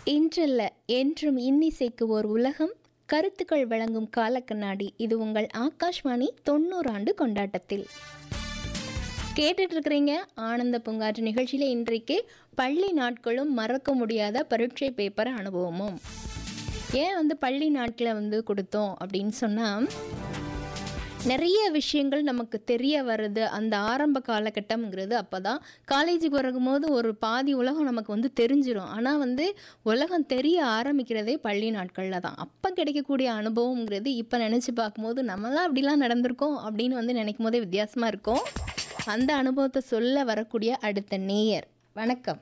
இன்றல்ல என்றும் இன்னிசைக்கு ஓர் உலகம் கருத்துக்கள் வழங்கும் காலக்கண்ணாடி இது உங்கள் ஆகாஷ்வாணி தொண்ணூறு ஆண்டு கொண்டாட்டத்தில் கேட்டுட்டு இருக்கிறீங்க ஆனந்த பூங்காற்று நிகழ்ச்சியில் இன்றைக்கு பள்ளி நாட்களும் மறக்க முடியாத பரீட்சை பேப்பர் அனுபவமும் ஏன் வந்து பள்ளி நாட்களில் வந்து கொடுத்தோம் அப்படின்னு சொன்னால் நிறைய விஷயங்கள் நமக்கு தெரிய வருது அந்த ஆரம்ப காலகட்டம்ங்கிறது அப்போ தான் காலேஜுக்கு வரும்போது ஒரு பாதி உலகம் நமக்கு வந்து தெரிஞ்சிடும் ஆனால் வந்து உலகம் தெரிய ஆரம்பிக்கிறதே பள்ளி நாட்களில் தான் அப்போ கிடைக்கக்கூடிய அனுபவங்கிறது இப்போ நினச்சி பார்க்கும்போது நம்மளாம் அப்படிலாம் நடந்திருக்கோம் அப்படின்னு வந்து நினைக்கும் போதே வித்தியாசமாக இருக்கும் அந்த அனுபவத்தை சொல்ல வரக்கூடிய அடுத்த நேயர் வணக்கம்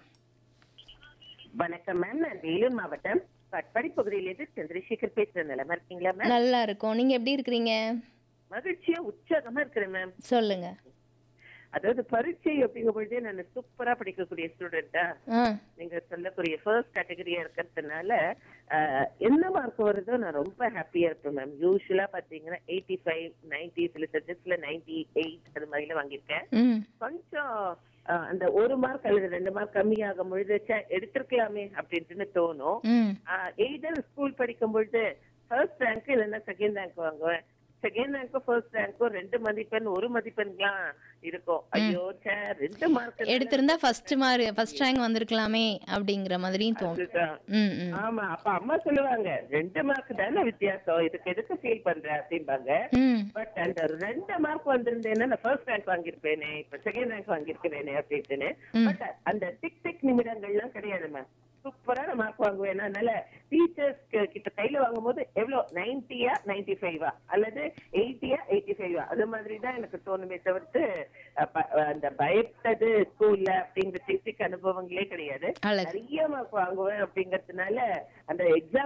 வணக்கம் மேம் நான் வேலூர் மாவட்டம் பட்பாடி பகுதியிலிருந்து சந்திரசேகர் பேசுறேன் நிலமா இருக்கீங்களா மேம் நல்லா இருக்கும் நீங்கள் எப்படி இருக்கிறீங்க மகிழ்ச்சியா உற்சாகமா இருக்கிறேன் மேம் சொல்லுங்க அதாவது பரீட்சை அப்படிங்கும் பொழுதே நான் சூப்பரா படிக்கக்கூடிய ஸ்டூடெண்டா ஆ நீங்க சொல்லக்கூடிய ஃபர்ஸ்ட் கேட்டகரியா இருக்கிறதுனால ஆஹ், என்ன மார்க் வருதோ நான் ரொம்ப ஹாப்பியா இருப்பேன் மேம் யூஸ்வலா பாத்தீங்கன்னா எயிட்டி ஃபைவ் நைன்டி சில சப்ஜெக்ட்ஸ்ல நைன்டி எயிட் அது மாதிரிலாம் வாங்கியிருக்கேன் ம் கொஞ்சம் ஆஹ், அந்த ஒரு மார்க் அல்லது ரெண்டு மார்க் கம்மியாகும் பொழுது ச்சே, எடுத்திருக்கலாமே அப்படின்ட்டு தோணும் ம் எய்தர் ஸ்கூல் படிக்கும் பொழுது ஃபர்ஸ்ட் ரேங்க் இல்லைன்னா செகண்ட் ரேங்க் வாங்குவேன் செகண்ட் ரேங்க்கும் ஃபர்ஸ்ட் ரேங்க்கும் ரெண்டு மதிப்பெண் ஒரு மதிப்பெண்லாம் இருக்கும் ஐயோ ச்சே ரெண்டு மார்க் எடுத்திருந்தா ஃபர்ஸ்ட் மார்க் ஃபர்ஸ்ட் ரேங்க் வந்திருக்கலாமே அப்படிங்கிற மாதிரியும் தோணும் ம் ம் ஆமா அப்ப அம்மா சொல்லுவாங்க ரெண்டு மார்க் தானே வித்தியாசம் இதுக்கு எதுக்கு ஃபீல் பண்ற அப்படிம்பாங்க ம் பட் அந்த ரெண்டு மார்க் வந்திருந்தேன்னா நான் ஃபர்ஸ்ட் ரேங்க் வாங்கியிருப்பேனே இப்ப செகண்ட் ரேங்க் வாங்கியிருக்கிறேனே அப்படின்ட்டு பட் அந்த டிக் டிக் நிமிடங்கள்லாம் கிடையாது மேம் சூப்பரான மார்க் வாங்குவேன் அதனால டீச்சர்ஸ் கிட்ட கையில வாங்கும்போது எவ்வளவு நைன்டியா நைன்டி ஃபைவா அல்லது எயிட்டியா எயிட்டி ஃபைவா அது மாதிரி தான் எனக்கு தோணுமே தவிர்த்து அஹ், ப- அந்த பயப்பட்டது ஸ்கூல்ல அப்படிங்கிற டிக் டிக் அனுபவங்களே கிடையாது அழகு நிறைய மார்க் வாங்குவேன் அப்படிங்கறதுனால அந்த எக்ஸாம்